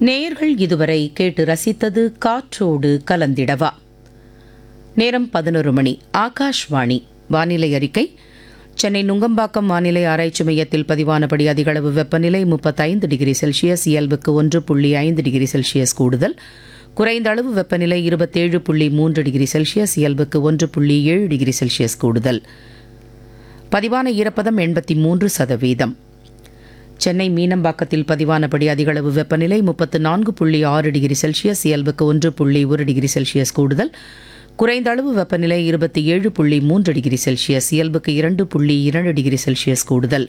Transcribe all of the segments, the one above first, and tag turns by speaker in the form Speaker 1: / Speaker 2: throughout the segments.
Speaker 1: நேயர்கள் இதுவரை கேட்டு ரசித்தது காற்றோடு கலந்திடவா நேரம் பதினொரு மணி ஆகாஷ்வாணி வானிலை அறிக்கை சென்னை நுங்கம்பாக்கம் வானிலை ஆராய்ச்சி மையத்தில் பதிவானபடி அதிகளவு வெப்பநிலை முப்பத்தைந்து டிகிரி செல்சியஸ் இயல்புக்கு ஒன்று புள்ளி ஐந்து டிகிரி செல்சியஸ் கூடுதல் குறைந்த அளவு வெப்பநிலை இருபத்தேழு புள்ளி மூன்று டிகிரி செல்சியஸ் இயல்புக்கு ஒன்று புள்ளி ஏழு டிகிரி செல்சியஸ் கூடுதல் பதிவான ஈரப்பதம் எண்பத்தி மூன்று சதவீதம் சென்னை மீனம்பாக்கத்தில் பதிவானபடி அதிகளவு வெப்பநிலை முப்பத்து நான்கு புள்ளி ஆறு டிகிரி செல்சியஸ் இயல்புக்கு ஒன்று புள்ளி ஒரு டிகிரி செல்சியஸ் கூடுதல் குறைந்த அளவு வெப்பநிலை இருபத்தி ஏழு புள்ளி மூன்று டிகிரி செல்சியஸ் இயல்புக்கு இரண்டு புள்ளி இரண்டு டிகிரி செல்சியஸ் கூடுதல்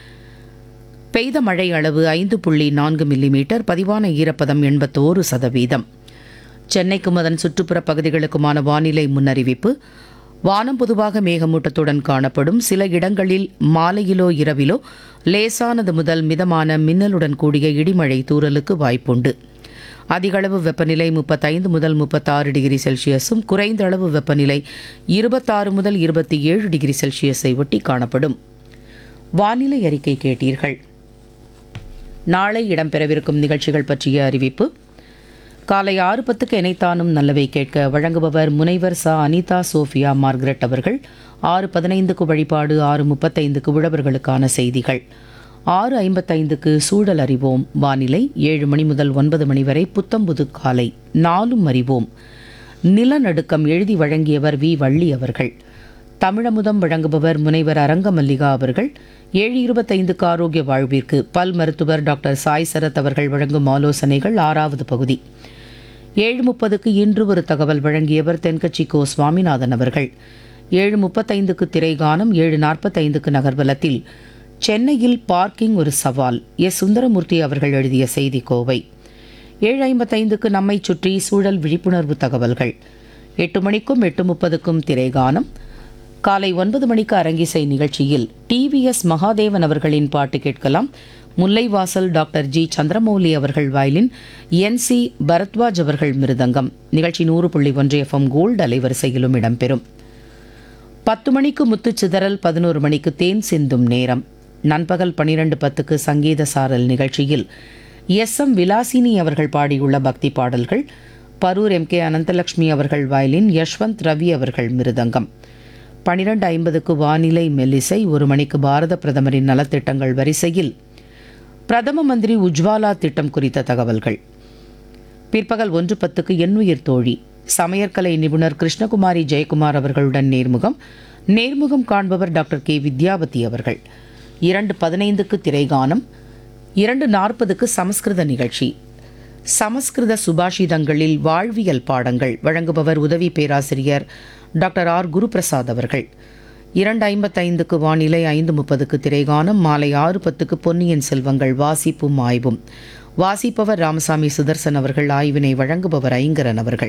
Speaker 1: பெய்த மழை அளவு ஐந்து புள்ளி நான்கு மில்லிமீட்டர் பதிவான ஈரப்பதம் எண்பத்தோரு சதவீதம் சென்னைக்கும் அதன் சுற்றுப்புற பகுதிகளுக்குமான வானிலை முன்னறிவிப்பு வானம் பொதுவாக மேகமூட்டத்துடன் காணப்படும் சில இடங்களில் மாலையிலோ இரவிலோ லேசானது முதல் மிதமான மின்னலுடன் கூடிய இடிமழை தூறலுக்கு வாய்ப்புண்டு அதிகளவு வெப்பநிலை முப்பத்தைந்து முதல் முப்பத்தாறு டிகிரி செல்சியஸும் குறைந்த அளவு வெப்பநிலை இருபத்தாறு முதல் இருபத்தி ஏழு டிகிரி செல்சியஸை ஒட்டி காணப்படும் வானிலை அறிக்கை கேட்டீர்கள் நாளை இடம்பெறவிருக்கும் நிகழ்ச்சிகள் பற்றிய அறிவிப்பு காலை ஆறு பத்துக்கு இணைத்தானும் நல்லவை கேட்க வழங்குபவர் முனைவர் ச அனிதா சோஃபியா மார்கரெட் அவர்கள் ஆறு பதினைந்துக்கு வழிபாடு ஆறு முப்பத்தைந்துக்கு உழவர்களுக்கான செய்திகள் ஆறு ஐம்பத்தைந்துக்கு சூழல் அறிவோம் வானிலை ஏழு மணி முதல் ஒன்பது மணி வரை புத்தம்புது காலை நாலும் அறிவோம் நிலநடுக்கம் எழுதி வழங்கியவர் வி வள்ளி அவர்கள் தமிழமுதம் வழங்குபவர் முனைவர் அரங்கமல்லிகா அவர்கள் ஏழு இருபத்தைந்துக்கு ஆரோக்கிய வாழ்விற்கு பல் மருத்துவர் டாக்டர் சாய் சரத் அவர்கள் வழங்கும் ஆலோசனைகள் ஆறாவது பகுதி ஏழு முப்பதுக்கு இன்று ஒரு தகவல் வழங்கியவர் தென்கட்சி கோ சுவாமிநாதன் அவர்கள் ஏழு முப்பத்தைந்துக்கு திரைகானம் ஏழு நாற்பத்தைந்துக்கு நகர்வலத்தில் சென்னையில் பார்க்கிங் ஒரு சவால் எஸ் சுந்தரமூர்த்தி அவர்கள் எழுதிய செய்தி கோவை ஏழு ஐம்பத்தைந்துக்கு நம்மை சுற்றி சூழல் விழிப்புணர்வு தகவல்கள் எட்டு மணிக்கும் எட்டு முப்பதுக்கும் திரைகானம் காலை ஒன்பது மணிக்கு அரங்கிசை நிகழ்ச்சியில் டிவிஎஸ் மகாதேவன் அவர்களின் பாட்டு கேட்கலாம் முல்லைவாசல் டாக்டர் ஜி சந்திரமௌலி அவர்கள் வயலின் என் சி பரத்வாஜ் அவர்கள் மிருதங்கம் நிகழ்ச்சி நூறு புள்ளி ஒன்று எஃப்எம் கோல்டு அலைவரிசையிலும் இடம்பெறும் பத்து மணிக்கு முத்துச்சிதறல் பதினோரு மணிக்கு தேன் சிந்தும் நேரம் நண்பகல் பனிரெண்டு பத்துக்கு சங்கீத சாரல் நிகழ்ச்சியில் எஸ் எம் விலாசினி அவர்கள் பாடியுள்ள பக்தி பாடல்கள் பரூர் எம் கே அனந்தலட்சுமி அவர்கள் வயலின் யஷ்வந்த் ரவி அவர்கள் மிருதங்கம் பனிரெண்டு ஐம்பதுக்கு வானிலை மெல்லிசை ஒரு மணிக்கு பாரத பிரதமரின் நலத்திட்டங்கள் வரிசையில் பிரதம மந்திரி உஜ்வாலா திட்டம் குறித்த தகவல்கள் பிற்பகல் ஒன்று பத்துக்கு எண்ணுயிர் தோழி சமையற்கலை நிபுணர் கிருஷ்ணகுமாரி ஜெயக்குமார் அவர்களுடன் நேர்முகம் நேர்முகம் காண்பவர் டாக்டர் கே வித்யாவதி அவர்கள் இரண்டு பதினைந்துக்கு திரைகானம் இரண்டு நாற்பதுக்கு சமஸ்கிருத நிகழ்ச்சி சமஸ்கிருத சுபாஷிதங்களில் வாழ்வியல் பாடங்கள் வழங்குபவர் உதவி பேராசிரியர் டாக்டர் ஆர் குருபிரசாத் அவர்கள் இரண்டு ஐம்பத்தைந்துக்கு வானிலை ஐந்து முப்பதுக்கு திரைகானம் மாலை ஆறு பத்துக்கு பொன்னியின் செல்வங்கள் வாசிப்பும் ஆய்வும் வாசிப்பவர் ராமசாமி சுதர்சன் அவர்கள் ஆய்வினை வழங்குபவர் ஐங்கரன் அவர்கள்